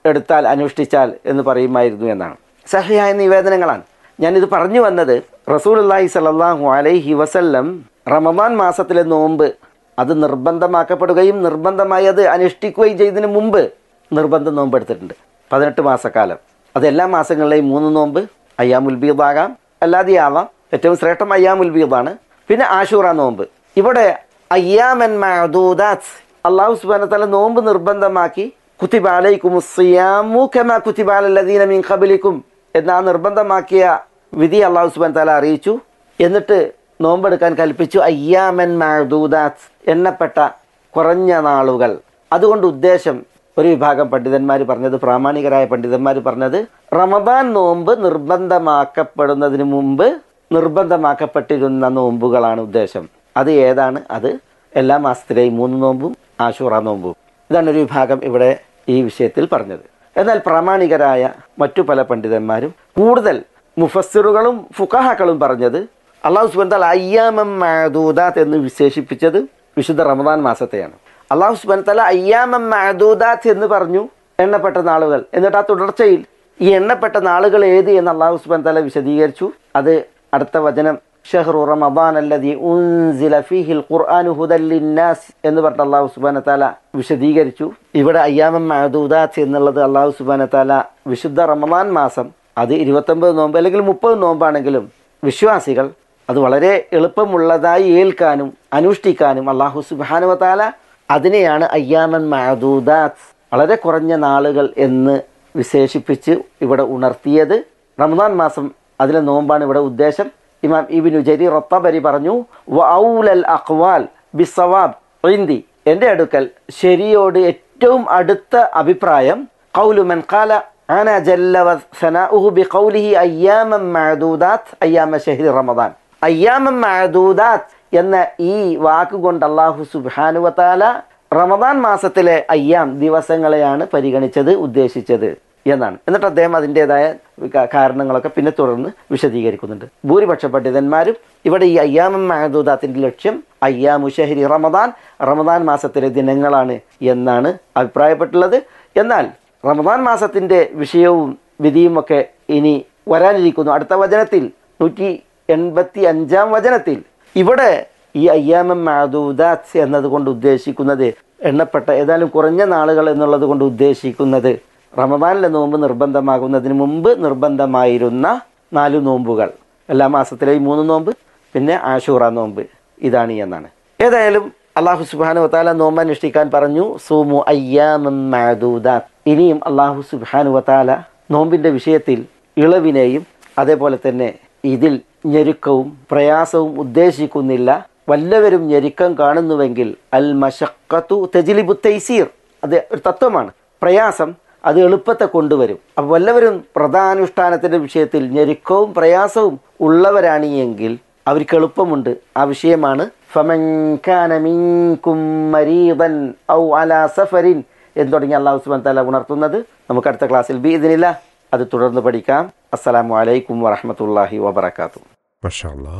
എടുത്താൽ അനുഷ്ഠിച്ചാൽ എന്ന് പറയുമായിരുന്നു എന്നാണ് സഹിയായ നിവേദനങ്ങളാണ് ഞാനിത് പറഞ്ഞു വന്നത് റസൂലുള്ളാഹി സ്വല്ലല്ലാഹു അലൈഹി വസല്ലം റമദാൻ മാസത്തിലെ നോമ്പ് അത് നിർബന്ധമാക്കപ്പെടുകയും നിർബന്ധമായി അത് അനുഷ്ഠിക്കുകയും ചെയ്തതിന് മുമ്പ് നിർബന്ധ നോമ്പ് എടുത്തിട്ടുണ്ട് പതിനെട്ട് മാസക്കാലം അത് എല്ലാ മാസങ്ങളിലെയും മൂന്ന് നോമ്പ് അയ്യാമുൽ ബീദാകാം അല്ലാതെ ആവാം ഏറ്റവും ശ്രേഷ്ഠം അയ്യാമുൽ ബീദാണ് പിന്നെ ആഷൂറ നോമ്പ് ഇവിടെ അയ്യാമൻ മഅദൂദാത്ത് അള്ളാഹു സുബ്ഹാനഹു വതആല നോമ്പ് നിർബന്ധമാക്കി കുത്തിബ അലൈക്കുമുസ് സിയാമു കമാ കുത്തിബ അലല്ലദീന മിൻ ഖബലിക്കും എന്ന ആ നിർബന്ധമാക്കിയ വിധി അള്ളാഹു സുബ്ഹാനഹു വതആല അറിയിച്ചു എന്നിട്ട് നോമ്പെടുക്കാൻ കൽപ്പിച്ചു അയ്യാമൻ മഅദൂദാത്ത് എണ്ണപ്പെട്ട കുറഞ്ഞ നാളുകൾ അതുകൊണ്ട് ഉദ്ദേശം ഒരു വിഭാഗം പണ്ഡിതന്മാർ പറഞ്ഞത് പ്രാമാണികരായ പണ്ഡിതന്മാർ പറഞ്ഞത് റമദാൻ നോമ്പ് നിർബന്ധമാക്കപ്പെടുന്നതിന് മുമ്പ് നിർബന്ധമാക്കപ്പെട്ടിരുന്ന നോമ്പുകളാണ് ഉദ്ദേശം അത് ഏതാണ് അത് എല്ലാ മാസത്തിലെയും മൂന്ന് നോമ്പും ആശൂറ നോമ്പും ഇതാണ് ഒരു വിഭാഗം ഇവിടെ ഈ വിഷയത്തിൽ പറഞ്ഞത് എന്നാൽ പ്രാമാണികരായ മറ്റു പല പണ്ഡിതന്മാരും കൂടുതൽ മുഫസ്സിറുകളും ഫുഖഹാക്കളും പറഞ്ഞത് അള്ളാഹു സുബന്താൽ അയ്യാമം മഅദൂദാത്ത് എന്ന് വിശേഷിപ്പിച്ചത് വിശുദ്ധ റമദാൻ മാസത്തെയാണ് അള്ളാഹു സുബൻ തല അയ്യാമം മഅദൂദാത്ത് എന്ന് പറഞ്ഞു എണ്ണപ്പെട്ട നാളുകൾ എന്നിട്ട് ആ തുടർച്ചയിൽ ഈ എണ്ണപ്പെട്ട നാളുകൾ ഏത് എന്ന് അള്ളാഹു സുബൻ തല വിശദീകരിച്ചു അത് അടുത്ത വചനം ഷഹ്റു റമദാൻ അല്ലദീ ഉൻസില ഫീഹിൽ ഖുർആനു ഹുദൽ ലിന്നാസ് എന്ന് പറഞ്ഞ അള്ളാഹു സുബ്ഹാനഹു തആല വിശദീകരിച്ചു ഇവിടെ അയ്യാമം മഅദൂദാത്ത് എന്നുള്ളത് അള്ളാഹു സുബ്ഹാനഹു തആല വിശുദ്ധ റമദാൻ മാസം അത് ഇരുപത്തൊമ്പത് നോമ്പ് അല്ലെങ്കിൽ മുപ്പത് നോമ്പാണെങ്കിലും വിശ്വാസികൾ അത് വളരെ എളുപ്പമുള്ളതായി ഏൽക്കാനും അനുഷ്ഠിക്കാനും അള്ളാഹു സുബ്ഹാനഹു തആല അതിനെയാണ് അയ്യാമൻ മഅദൂദാത്ത് വളരെ കുറഞ്ഞ നാളുകൾ എന്ന് വിശേഷിപ്പിച്ച് ഇവിടെ ഉണർത്തിയത് റമദാൻ മാസം അതിലെ നോമ്പാണ് ഇവിടെ ഉദ്ദേശം ഇമാം ഇബിനു ജരി റത്തബരി പറഞ്ഞു വഔലൽ അഖ്വാൽ ബിസവാബ് ഇന്ദി എൻ്റെ അടുക്കൽ ശരിയോട് ഏറ്റവും അടുത്ത അഭിപ്രായം ഖൗലു മൻ ഖാല അന ജല്ല വസനാഉഹു ബിഖൗലിഹി അയ്യാമൻ മഅദൂദാത്ത് അയ്യാമ ഷഹ്രി റമദാൻ അയ്യാമൻ മഅദൂദാത്ത് എന്ന ഈ വാക്ക് കൊണ്ട് അല്ലാഹു സുബ്ഹാനഹു വതആല റമദാൻ മാസത്തിലെ അയ്യാം ദിവസങ്ങളെയാണ് പരിഗണിച്ചത് ഉദ്ദേശിച്ചത് എന്നാണ് എന്നിട്ട് അദ്ദേഹം അതിൻ്റെതായ ക- കാരണങ്ങളൊക്കെ പിന്നെ തുടർന്ന് വിശദീകരിക്കുന്നുണ്ട് ഭൂരിപക്ഷ പണ്ഡിതന്മാരും ഇവിടെ ഈ അയ്യാമം മഹദൂദാത്തിന്റെ ലക്ഷ്യം അയ്യാമു ഷഹരി റമദാൻ റമദാൻ മാസത്തിലെ ദിനങ്ങളാണ് എന്നാണ് അഭിപ്രായപ്പെട്ടുള്ളത് എന്നാൽ റമദാൻ മാസത്തിന്റെ വിഷയവും വിധിയും ഒക്കെ ഇനി വരാനിരിക്കുന്നു അടുത്ത വചനത്തിൽ നൂറ്റി എൺപത്തി അഞ്ചാം വചനത്തിൽ ഇവിടെ ഈ അയ്യാമം മഅദൂദാത്ത് എന്നതുകൊണ്ട് ഉദ്ദേശിക്കുന്നത് എണ്ണപ്പെട്ട ഏതായാലും കുറഞ്ഞ നാളുകൾ എന്നുള്ളത് കൊണ്ട് ഉദ്ദേശിക്കുന്നത് റമദാനിലെ നോമ്പ് നിർബന്ധമാകുന്നതിന് മുമ്പ് നിർബന്ധമായിരുന്ന നാല് നോമ്പുകൾ എല്ലാ മാസത്തിലെയും മൂന്ന് നോമ്പ് പിന്നെ ആഷൂറ നോമ്പ് ഇതാണ് എന്നാണ് ഏതായാലും അള്ളാഹു സുബാനു വത്താല നോമ്പ് അനുഷ്ഠിക്കാൻ പറഞ്ഞു സൂമു അയ്യാമം മഅദൂദാത്ത് ഇനിയും അള്ളാഹു സുബാനു വത്താല നോമ്പിന്റെ വിഷയത്തിൽ ഇളവിനെയും അതേപോലെ തന്നെ ഇതിൽ ഞെരുക്കവും പ്രയാസവും ഉദ്ദേശിക്കുന്നില്ല വല്ലവരും ഞെരുക്കം കാണുന്നുവെങ്കിൽ അൽ മഷക്കത്തു തെജിലിബു തൈസീർ അത് ഒരു തത്വമാണ് പ്രയാസം അത് എളുപ്പത്തെ കൊണ്ടുവരും അപ്പോൾ വല്ലവരും പ്രധാനുഷ്ഠാനത്തിന്റെ വിഷയത്തിൽ ഞെരുക്കവും പ്രയാസവും ഉള്ളവരാണ് എങ്കിൽ അവർക്ക് എളുപ്പമുണ്ട് ആ വിഷയമാണ് ഫമൻ കാന മിൻകും മരീദൻ ഔ അലാ സഫരിൻ എന്ന് തുടങ്ങി അള്ളാഹു സുബാൻ തല ഉണർത്തുന്നത് നമുക്ക് അടുത്ത ക്ലാസ്സിൽ ബി ഇതിനില്ല അത് തുടർന്ന് പഠിക്കാം അസ്സലാമു അലൈക്കും വറഹമത്തല്ലാഹി വബർക്കാത്തു മഷാല്ല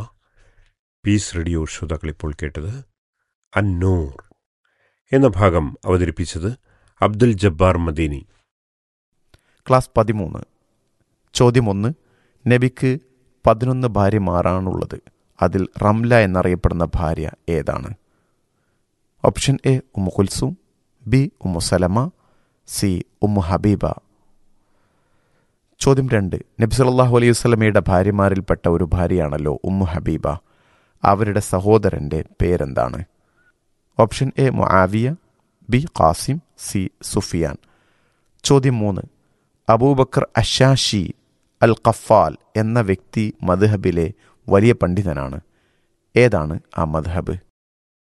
പീസ് റേഡിയോ ശ്രോതാക്കൾ ഇപ്പോൾ കേട്ടത് അന്നൂർ എന്ന ഭാഗം അവതരിപ്പിച്ചത് അബ്ദുൽ ജബ്ബാർ മദീനി ക്ലാസ് പതിമൂന്ന് ചോദ്യം ഒന്ന് നബിക്ക് പതിനൊന്ന് ഭാര്യമാരാണുള്ളത് അതിൽ റംല എന്നറിയപ്പെടുന്ന ഭാര്യ ഏതാണ് option A Ummu Kulsum B Ummu Salama C Ummu Habiba ചോദ്യം രണ്ട് നബി സല്ലല്ലാഹു അലൈഹി വസല്ലമയുടെ ഭാര്യമാരിൽപ്പെട്ട ഒരു ഭാര്യയാണല്ലോ ഉമ്മു ഹബീബ അവരുടെ സഹോദരന്റെ പേരെന്താണ് option A Muawiya B Qasim C Sufyan ചോദ്യം മൂന്ന് അബൂബക്കർ അഷാഷി അൽ ഖഫാൽ എന്ന വ്യക്തി മദ്ഹബിലെ വലിയ പണ്ഡിതനാണ് ഏതാണ് ആ മദ്ഹബ്